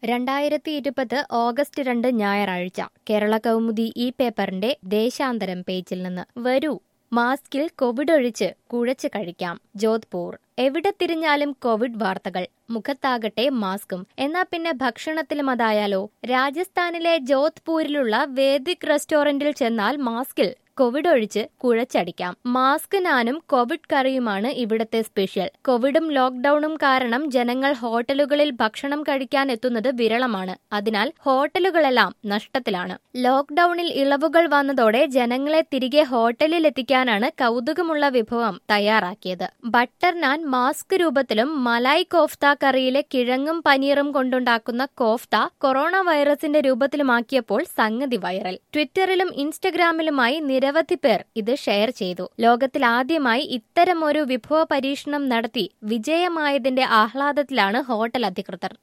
രണ്ടായിരത്തി ഇരുപത് ഓഗസ്റ്റ് രണ്ട് ഞായറാഴ്ച കേരള കൗമുദി ഈ പേപ്പറിന്റെ ദേശാന്തരം പേജിൽ നിന്ന് വരൂ മാസ്കിൽ കോവിഡ് ഒഴിച്ച് കുഴച്ച് കഴിക്കാം ജോധ്പൂർ എവിടെ തിരിഞ്ഞാലും കോവിഡ് വാർത്തകൾ മുഖത്താകട്ടെ മാസ്കും എന്നാ പിന്നെ ഭക്ഷണത്തിലും അതായാലോ രാജസ്ഥാനിലെ ജോധ്പൂരിലുള്ള വേദിക് റെസ്റ്റോറന്റിൽ ചെന്നാൽ മാസ്കിൽ കോവിഡ് ഒഴിച്ച് കുഴച്ചടിക്കാം മാസ്ക് നാനും കോവിഡ് കറിയുമാണ് ഇവിടത്തെ സ്പെഷ്യൽ കോവിഡും ലോക്ഡൌണും കാരണം ജനങ്ങൾ ഹോട്ടലുകളിൽ ഭക്ഷണം കഴിക്കാൻ എത്തുന്നത് വിരളമാണ് അതിനാൽ ഹോട്ടലുകളെല്ലാം നഷ്ടത്തിലാണ് ലോക്ഡൌണിൽ ഇളവുകൾ വന്നതോടെ ജനങ്ങളെ തിരികെ ഹോട്ടലിൽ എത്തിക്കാനാണ് കൗതുകമുള്ള വിഭവം തയ്യാറാക്കിയത് ബട്ടർ നാൻ മാസ്ക് രൂപത്തിലും മലായ് കോഫ്ത കറിയിലെ കിഴങ്ങും പനീറും കൊണ്ടുണ്ടാക്കുന്ന കോഫ്ത കൊറോണ വൈറസിന്റെ രൂപത്തിലുമാക്കിയപ്പോൾ സംഗതി വൈറൽ ട്വിറ്ററിലും ഇൻസ്റ്റഗ്രാമിലുമായി നിരവധി പേർ ഇത് ഷെയർ ചെയ്തു ലോകത്തിൽ ആദ്യമായി ഇത്തരമൊരു വിഭവ പരീക്ഷണം നടത്തി വിജയമായതിന്റെ ആഹ്ലാദത്തിലാണ് ഹോട്ടൽ അധികൃതർ